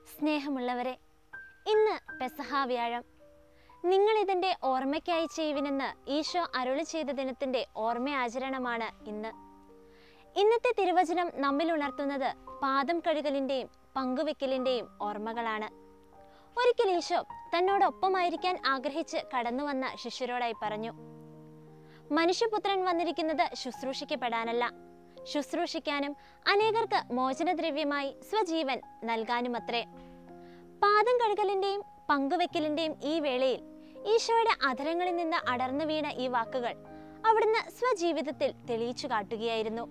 സ്നേഹമുള്ളവരെ ഇന്ന് പെസഹ വ്യാഴം നിങ്ങൾ ഇതിൻ്റെ ഓർമ്മയ്ക്കായി ചെയ്യുവിനെന്ന് ഈശോ അരുളി ചെയ്ത ദിനത്തിൻ്റെ ഓർമ്മയാചരണമാണ് ഇന്ന് ഇന്നത്തെ തിരുവചനം നമ്മിൽ ഉണർത്തുന്നത് പാദം കഴുകലിൻ്റെയും പങ്കുവെക്കലിൻ്റെയും ഓർമ്മകളാണ് ഒരിക്കൽ ഈശോ തന്നോടൊപ്പമായിരിക്കാൻ ആഗ്രഹിച്ച് കടന്നു വന്ന ശിഷ്യരോടായി പറഞ്ഞു മനുഷ്യപുത്രൻ വന്നിരിക്കുന്നത് ശുശ്രൂഷിക്കപ്പെടാനല്ല ശുശ്രൂഷിക്കാനും അനേകർക്ക് മോചനദ്രവ്യമായി സ്വജീവൻ നൽകാനുമത്രേ പാദം കഴുകലിന്റെയും പങ്കുവെക്കലിന്റെയും ഈ വേളയിൽ ഈശോയുടെ അധരങ്ങളിൽ നിന്ന് അടർന്നു വീണ ഈ വാക്കുകൾ അവിടുന്ന് സ്വജീവിതത്തിൽ തെളിയിച്ചു കാട്ടുകയായിരുന്നു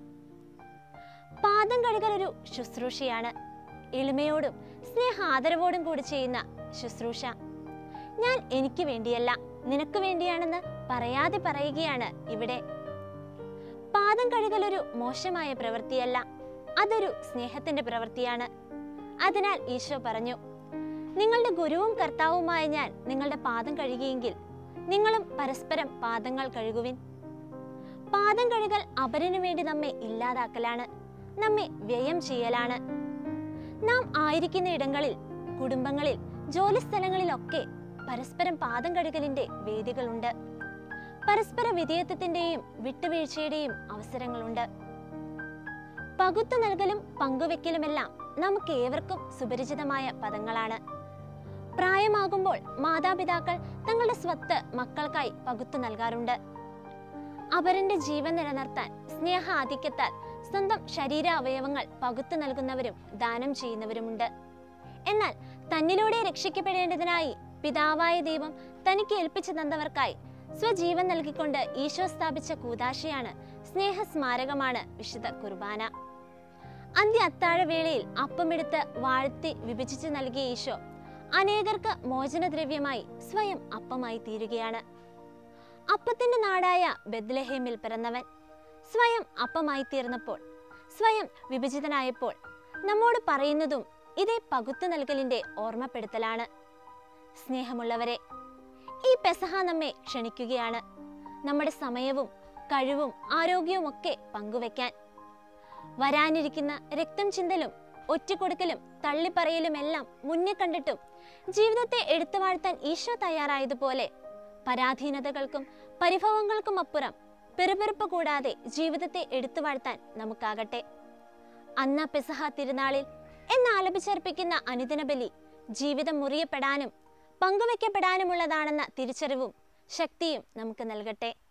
പാദം കഴുകൽ ഒരു ശുശ്രൂഷയാണ് എളിമയോടും സ്നേഹാദരവോടും കൂടി ചെയ്യുന്ന ശുശ്രൂഷ ഞാൻ എനിക്ക് വേണ്ടിയല്ല നിനക്ക് വേണ്ടിയാണെന്ന് പറയാതെ പറയുകയാണ് ഇവിടെ പാദം കഴുകൽ ഒരു മോശമായ പ്രവൃത്തിയല്ല അതൊരു സ്നേഹത്തിന്റെ പ്രവൃത്തിയാണ് അതിനാൽ ഈശോ പറഞ്ഞു നിങ്ങളുടെ ഗുരുവും കർത്താവുമായ ഞാൻ നിങ്ങളുടെ പാദം കഴുകിയെങ്കിൽ നിങ്ങളും പരസ്പരം പാദങ്ങൾ കഴുകുവിൻ പാദം കഴുകൽ അപരനു വേണ്ടി നമ്മെ ഇല്ലാതാക്കലാണ് നമ്മെ വ്യയം ചെയ്യലാണ് നാം ആയിരിക്കുന്ന ഇടങ്ങളിൽ കുടുംബങ്ങളിൽ ജോലിസ്ഥലങ്ങളിലൊക്കെ പരസ്പരം പാദം കഴുകലിന്റെ വേദികളുണ്ട് പരസ്പര വിധേയത്വത്തിന്റെയും വിട്ടുവീഴ്ചയുടെയും അവസരങ്ങളുണ്ട് പകുത്തു നൽകലും പങ്കുവെക്കലുമെല്ലാം നമുക്ക് ഏവർക്കും സുപരിചിതമായ പദങ്ങളാണ് പ്രായമാകുമ്പോൾ മാതാപിതാക്കൾ തങ്ങളുടെ സ്വത്ത് മക്കൾക്കായി പകുത്തു നൽകാറുണ്ട് അവരന്റെ ജീവൻ നിലനിർത്താൻ സ്നേഹ ആധിക്യത്താൽ സ്വന്തം ശരീര അവയവങ്ങൾ പകുത്തു നൽകുന്നവരും ദാനം ചെയ്യുന്നവരുമുണ്ട് എന്നാൽ തന്നിലൂടെ രക്ഷിക്കപ്പെടേണ്ടതിനായി പിതാവായ ദൈവം തനിക്ക് ഏൽപ്പിച്ചു തന്നവർക്കായി സ്വജീവൻ നൽകിക്കൊണ്ട് ഈശോ സ്ഥാപിച്ച കൂതാശയാണ് സ്നേഹ സ്മാരകമാണ് വിശുദ്ധ കുർബാന അന്ത്യ അത്താഴവേളയിൽ അപ്പമെടുത്ത് വാഴ്ത്തി വിഭജിച്ചു നൽകിയ ഈശോ അനേകർക്ക് മോചനദ്രവ്യമായി സ്വയം അപ്പമായി തീരുകയാണ് അപ്പത്തിന്റെ നാടായ ബദ്ലഹേമിൽ പിറന്നവൻ സ്വയം അപ്പമായി തീർന്നപ്പോൾ സ്വയം വിഭജിതനായപ്പോൾ നമ്മോട് പറയുന്നതും ഇതേ പകുത്തു നൽകലിന്റെ ഓർമ്മപ്പെടുത്തലാണ് സ്നേഹമുള്ളവരെ ഈ പെസഹ നമ്മെ ക്ഷണിക്കുകയാണ് നമ്മുടെ സമയവും കഴിവും ആരോഗ്യവും ഒക്കെ പങ്കുവെക്കാൻ വരാനിരിക്കുന്ന രക്തം ചിന്തലും ഒറ്റക്കൊടുക്കലും തള്ളിപ്പറയലുമെല്ലാം മുന്നേ കണ്ടിട്ടും ജീവിതത്തെ എടുത്തു വാഴ്ത്താൻ ഈശോ തയ്യാറായതുപോലെ പരാധീനതകൾക്കും പരിഭവങ്ങൾക്കും അപ്പുറം പെറുപെറുപ്പ് കൂടാതെ ജീവിതത്തെ എടുത്തു വാഴ്ത്താൻ നമുക്കാകട്ടെ അന്ന പെസഹ തിരുനാളിൽ എന്നാലപിച്ചർപ്പിക്കുന്ന അനുദിന ബലി ജീവിതം മുറിയപ്പെടാനും പങ്കുവെക്കപ്പെടാനുമുള്ളതാണെന്ന തിരിച്ചറിവും ശക്തിയും നമുക്ക് നൽകട്ടെ